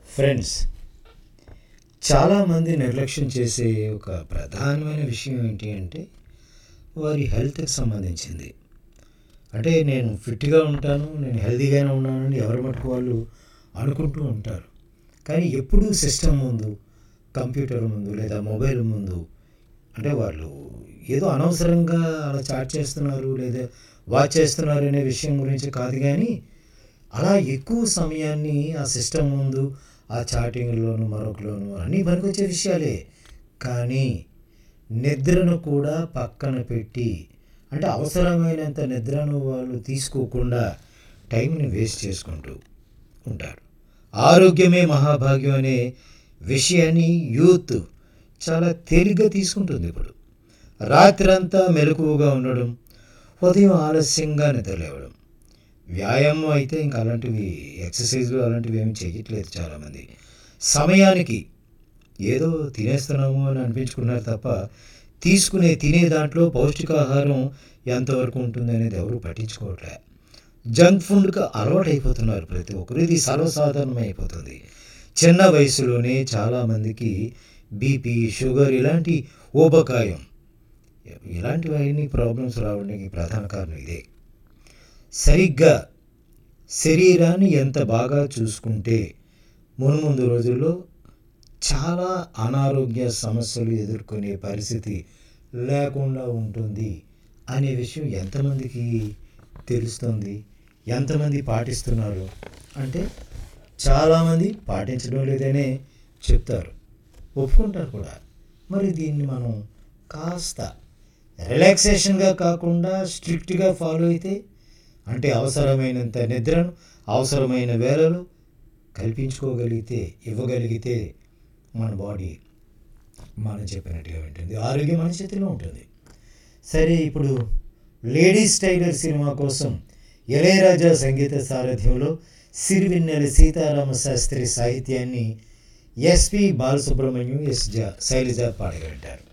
friends చాలామంది నిర్లక్ష్యం చేసే ఒక ప్రధానమైన విషయం ఏంటి అంటే వారి హెల్త్కి సంబంధించింది అంటే నేను ఫిట్గా ఉంటాను నేను హెల్తీగానే ఉన్నానని ఎవరి మటుకు వాళ్ళు అనుకుంటూ ఉంటారు కానీ ఎప్పుడూ సిస్టమ్ ముందు కంప్యూటర్ ముందు లేదా మొబైల్ ముందు అంటే వాళ్ళు ఏదో అనవసరంగా అలా చాట్ చేస్తున్నారు లేదా వాచ్ చేస్తున్నారు అనే విషయం గురించి కాదు కానీ అలా ఎక్కువ సమయాన్ని ఆ సిస్టమ్ ముందు ఆ చాటింగ్లోను మరొకలోను అన్నీ పనికొచ్చే విషయాలే కానీ నిద్రను కూడా పక్కన పెట్టి అంటే అవసరమైనంత నిద్రను వాళ్ళు తీసుకోకుండా టైంని వేస్ట్ చేసుకుంటూ ఉంటారు ఆరోగ్యమే మహాభాగ్యం అనే విషయాన్ని యూత్ చాలా తేలిగ్గా తీసుకుంటుంది ఇప్పుడు రాత్రంతా మెలకువగా ఉండడం ఉదయం ఆలస్యంగా నిద్రలేవడం వ్యాయామం అయితే ఇంకా అలాంటివి ఎక్సర్సైజ్లు అలాంటివి ఏమి చేయట్లేదు చాలామంది సమయానికి ఏదో తినేస్తున్నాము అని అనిపించుకున్నారు తప్ప తీసుకునే తినే దాంట్లో పౌష్టికాహారం ఎంతవరకు ఉంటుంది అనేది ఎవరు పట్టించుకోవట్లే జంక్ ఫుడ్కి అలవాటు అయిపోతున్నారు ప్రతి ఒక్కరు ఇది సర్వసాధారణం అయిపోతుంది చిన్న వయసులోనే చాలామందికి బీపీ షుగర్ ఇలాంటి ఊబకాయం ఇలాంటివన్నీ ప్రాబ్లమ్స్ రావడానికి ప్రధాన కారణం ఇదే సరిగ్గా శరీరాన్ని ఎంత బాగా చూసుకుంటే మున్ముందు రోజుల్లో చాలా అనారోగ్య సమస్యలు ఎదుర్కొనే పరిస్థితి లేకుండా ఉంటుంది అనే విషయం ఎంతమందికి తెలుస్తుంది ఎంతమంది పాటిస్తున్నారు అంటే చాలామంది పాటించడం లేదనే చెప్తారు ఒప్పుకుంటారు కూడా మరి దీన్ని మనం కాస్త రిలాక్సేషన్గా కాకుండా స్ట్రిక్ట్గా ఫాలో అయితే అంటే అవసరమైనంత నిద్రను అవసరమైన వేళలు కల్పించుకోగలిగితే ఇవ్వగలిగితే మన బాడీ మనం చెప్పినట్టుగా ఉంటుంది ఆరోగ్యం మన చేతిలో ఉంటుంది సరే ఇప్పుడు లేడీస్ టైలర్ సినిమా కోసం ఇళయరాజా సంగీత సారథ్యంలో సిరివెన్నెల సీతారామ శాస్త్రి సాహిత్యాన్ని ఎస్పి బాలసుబ్రహ్మణ్యం ఎస్ జా శైలజ పాడగలిగారు